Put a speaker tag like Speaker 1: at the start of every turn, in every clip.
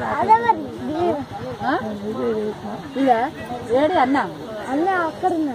Speaker 1: ఆ? ఇదా ఏడి అన్న
Speaker 2: అన్న అక్కడ ఉన్నాడు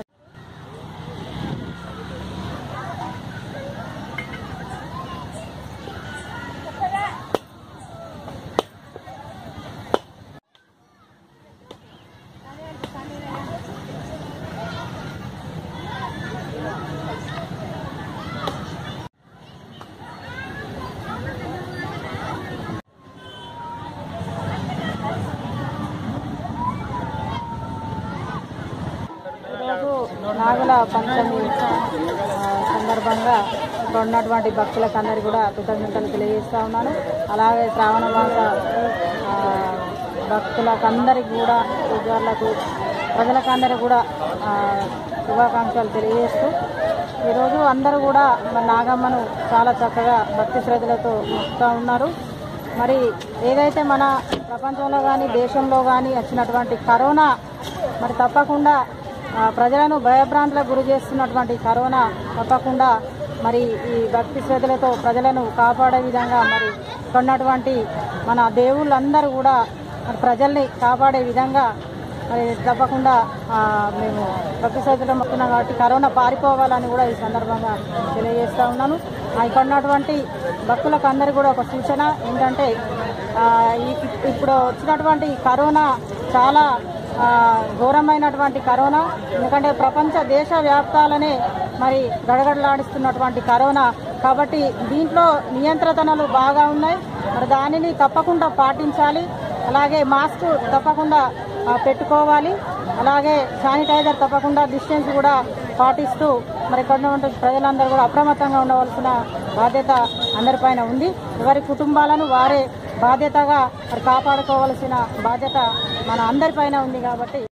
Speaker 1: ఈరోజు నాగుల పంచమి ఆ, సందర్భంగా ఇక్కడ ఉన్నటువంటి భక్తులకు అందరికీ కూడా కృతజ్ఞతలు తెలియజేస్తా ఉన్నాను అలాగే శ్రావణ మాస ఆ, భక్తులకు అందరికీ కూడా పూజారులకు ప్రజలకు అందరికీ కూడా ఆ, శుభాకాంక్షలు తెలియజేస్తూ ఈరోజు అందరూ కూడా మన నాగమ్మను చాలా చక్కగా భక్తి శ్రద్ధలతో మొక్కుతూ ఉన్నారు మరి ఏదైతే మన ప్రపంచంలో కానీ దేశంలో కానీ వచ్చినటువంటి కరోనా మరి తప్పకుండా ఆ, ప్రజలను భయభ్రాంతులకు గురి చేస్తున్నటువంటి కరోనా తప్పకుండా మరి ఈ భక్తి శ్రద్ధలతో ప్రజలను కాపాడే విధంగా మరి ఇక్కడ ఉన్నటువంటి మన దేవుళ్ళందరూ కూడా మరి ప్రజల్ని కాపాడే విధంగా మరి తప్పకుండా ఆ, మేము భక్తి శ్రద్ధలు మొక్కున్నాం కాబట్టి కరోనా పారిపోవాలని కూడా ఈ సందర్భంగా తెలియజేస్తా ఉన్నాను ఆ, ఇక్కడ ఉన్నటువంటి భక్తులకు అందరికీ కూడా ఒక సూచన ఏంటంటే ఆ, ఈ- ఇప్పుడు వచ్చినటువంటి కరోనా చాలా ఆ, ఘోరమైనటువంటి కరోనా ఎందుకంటే ప్రపంచ దేశ వ్యాప్తాలనే మరి గడగడలాడిస్తున్నటువంటి కరోనా కాబట్టి దీంట్లో నియంత్రణలు బాగా ఉన్నాయి మరి దానిని తప్పకుండా పాటించాలి అలాగే మాస్క్ తప్పకుండా ఆ, పెట్టుకోవాలి అలాగే శానిటైజర్ తప్పకుండా డిస్టెన్స్ కూడా పాటిస్తూ మరి ఇక్కడ ఉన్నటువంటి ప్రజలందరూ కూడా అప్రమత్తంగా ఉండవలసిన బాధ్యత అందరిపైన ఉంది ఎవరి కుటుంబాలను వారే బాధ్యతగా మరి కాపాడుకోవాల్సిన బాధ్యత మన అందరిపైన ఉంది కాబట్టి